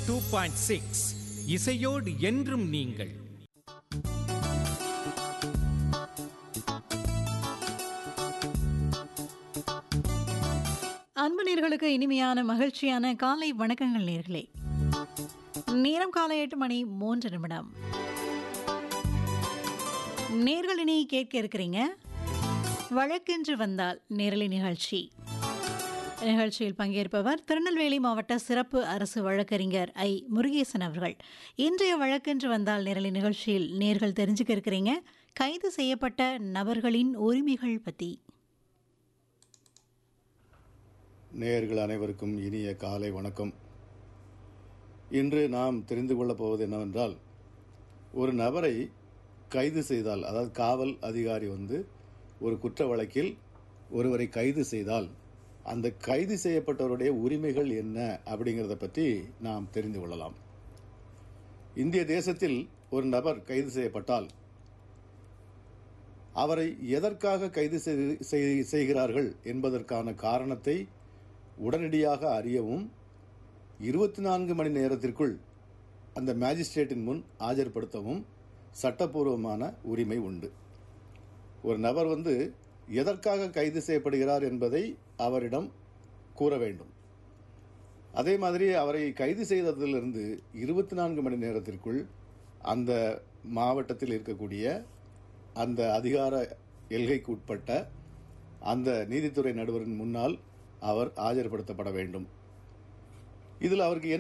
two point six இசையோடு என்றும் நீங்கள் அன்பு நேர்களுக்கு இனிமையான மகிழ்ச்சியான காலை வணக்கங்கள் நேர்களே நேரம் காலை எட்டு மணி மூன்று நிமிடம் நேர்கள் இனி கேட்க இருக்கிறீங்க வழக்கென்று வந்தால் நேரலை நிகழ்ச்சி நிகழ்ச்சியில் பங்கேற்பவர் திருநெல்வேலி மாவட்ட சிறப்பு அரசு வழக்கறிஞர் ஐ முருகேசன் அவர்கள் இன்றைய வழக்கென்று வந்தால் நேரலை நிகழ்ச்சியில் நேர்கள் தெரிஞ்சுக்க இருக்கிறீங்க கைது செய்யப்பட்ட நபர்களின் உரிமைகள் பற்றி நேயர்கள் அனைவருக்கும் இனிய காலை வணக்கம் இன்று நாம் தெரிந்து கொள்ளப் போவது என்னவென்றால் ஒரு நபரை கைது செய்தால் அதாவது காவல் அதிகாரி வந்து ஒரு குற்ற வழக்கில் ஒருவரை கைது செய்தால் அந்த கைது செய்யப்பட்டவருடைய உரிமைகள் என்ன அப்படிங்கிறத பற்றி நாம் தெரிந்து கொள்ளலாம் இந்திய தேசத்தில் ஒரு நபர் கைது செய்யப்பட்டால் அவரை எதற்காக கைது செய்- செய்- செய்கிறார்கள் என்பதற்கான காரணத்தை உடனடியாக அறியவும் இருபத்தி நான்கு மணி நேரத்திற்குள் அந்த மேஜிஸ்ட்ரேட்டின் முன் ஆஜர்படுத்தவும் சட்டப்பூர்வமான உரிமை உண்டு ஒரு நபர் வந்து எதற்காக கைது செய்யப்படுகிறார் என்பதை அவரிடம் கூற வேண்டும் அதே மாதிரி அவரை கைது செய்ததிலிருந்து இருபத்தி நான்கு மணி நேரத்திற்குள் அந்த மாவட்டத்தில் இருக்கக்கூடிய அந்த அதிகார எல்கைக்கு உட்பட்ட அந்த நீதித்துறை நடுவரின் முன்னால் அவர் ஆஜர்படுத்தப்பட வேண்டும் இதில் அவருக்கு என்ன